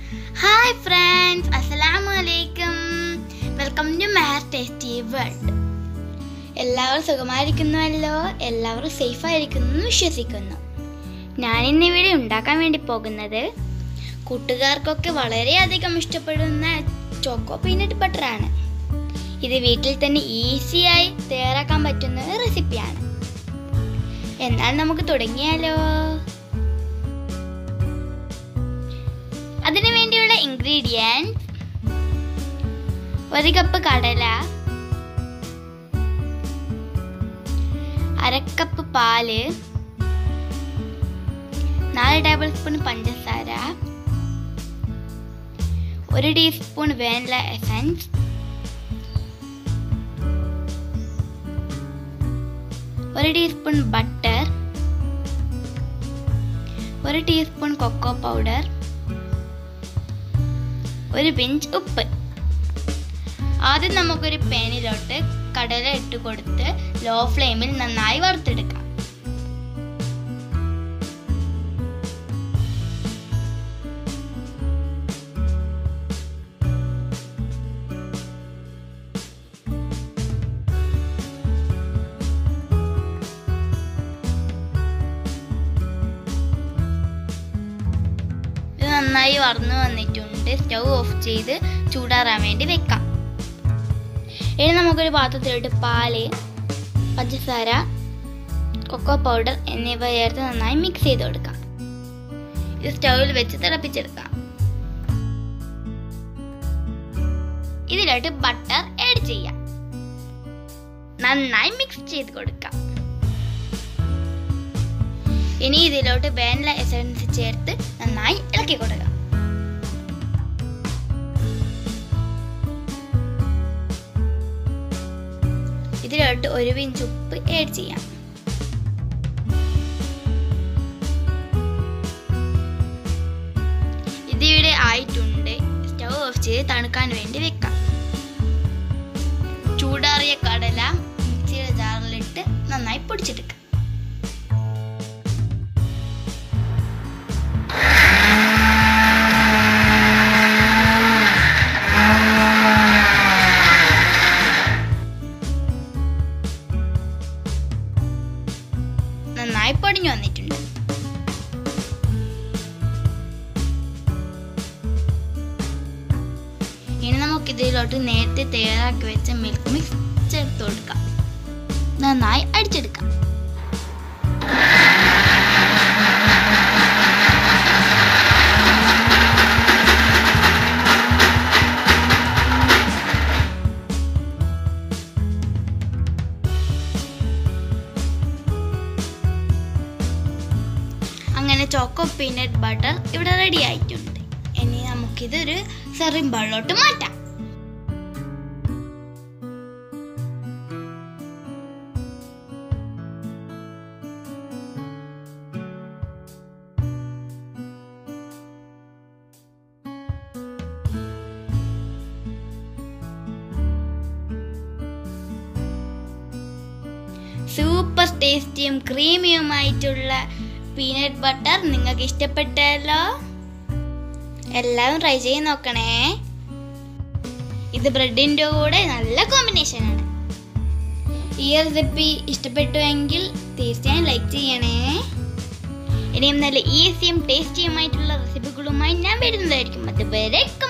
hi friends അസ്സലാമു അലൈക്കും welcome to Meher tasty world എല്ലാവരും സുഖമായിരിക്കുന്നുവല്ലോ എല്ലാവരും സേഫ് ആയിരിക്കുന്നു എന്ന് വിശ്വസിക്കുന്നു ഞാൻ ഇന്ന് ഇവിടെ ഉണ്ടാക്കാൻ വേണ്ടി പോകുന്നത് കൂട്ടുകാർക്കൊക്കെ വളരെയധികം ഇഷ്ടപ്പെടുന്ന ചോക്കോ പീനട്ട് ബട്ടറാണ് ഇത് വീട്ടിൽ തന്നെ ഈസിയായി തയ്യാറാക്കാൻ പറ്റുന്ന ഒരു റെസിപ്പിയാണ് എന്നാൽ നമുക്ക് തുടങ്ങിയാലോ അതിനു വേണ്ടിയുള്ള ഇൻഗ്രീഡിയൻസ് ഒരു കപ്പ് കടല അരക്കപ്പ് പാല് നാല് ടേബിൾ സ്പൂൺ പഞ്ചസാര ഒരു ടീസ്പൂൺ വാനില എസൻസ് ഒരു ടീസ്പൂൺ ബട്ടർ ഒരു ടീസ്പൂൺ കൊക്കോ പൗഡർ ഒരു പിഞ്ച് ഉപ്പ് ആദ്യം നമുക്കൊരു പാനിലോട്ട് കടല ഇട്ട് കൊടുത്ത് ലോ ഫ്ലെയിമിൽ നന്നായി വറുത്തെടുക്കാം ഇത് നന്നായി വറന്നു വന്നിട്ടുണ്ട് സ്റ്റൗ ഓഫ് ചെയ്ത് ചൂടാറാൻ വേണ്ടി വെക്കാം ഇനി നമുക്കൊരു പാത്രത്തിലോട്ട് പാല് പഞ്ചസാര കൊക്കോ പൗഡർ എന്നിവ ചേർത്ത് നന്നായി മിക്സ് ചെയ്ത് കൊടുക്കാം ഇത് സ്റ്റൗവിൽ വെച്ച് തിളപ്പിച്ചെടുക്കാം ഇതിലോട്ട് ബട്ടർ ആഡ് ചെയ്യാം നന്നായി മിക്സ് ചെയ്ത് കൊടുക്കാം ഇനി ഇതിലോട്ട് വാനില എസൻസ് ചേർത്ത് നന്നായി ഇളക്കി കൊടുക്കാം ഇതിലോട്ട് ഒരു പിഞ്ച് ഉപ്പ് ആഡ് ചെയ്യാം ഇതിവിടെ ആയിട്ടുണ്ട് സ്റ്റൗ ഓഫ് ചെയ്ത് തണുക്കാൻ വേണ്ടി വെക്കാം ചൂടാറിയ കടല മിക്സിയുടെ ജാറിലിട്ട് നന്നായി പൊടിച്ചെടുക്കാം നന്നായി പൊടിഞ്ഞു വന്നിട്ടുണ്ട് ഇനി നമുക്ക് ഇതിലോട്ട് നേരത്തെ തയ്യാറാക്കി വെച്ച മിൽക്ക് മിക്സ് ചേർത്ത് കൊടുക്കാം നന്നായി അടിച്ചെടുക്കാം അങ്ങനെ ചോക്കോ പീനട്ട് ബട്ടർ ഇവിടെ റെഡി ആയിട്ടുണ്ട് ഇനി നമുക്കിതൊരു സെറിംഗ് ബൗളിലോട്ട് മാറ്റാം സൂപ്പർ ടേസ്റ്റിയും ക്രീമിയുമായിട്ടുള്ള പീനട്ട് ബട്ടർ നിങ്ങൾക്ക് ഇഷ്ടപ്പെട്ടല്ലോ എല്ലാവരും ട്രൈ ചെയ്ത് നോക്കണേ ഇത് ബ്രെഡിൻ്റെ കൂടെ നല്ല കോമ്പിനേഷനാണ് ഈ റെസിപ്പി ഇഷ്ടപ്പെട്ടുവെങ്കിൽ തീർച്ചയായും ലൈക്ക് ചെയ്യണേ ഇനിയും നല്ല ഈസിയും ടേസ്റ്റിയുമായിട്ടുള്ള റെസിപ്പികളുമായി ഞാൻ വരുന്നതായിരിക്കും അതുവരെ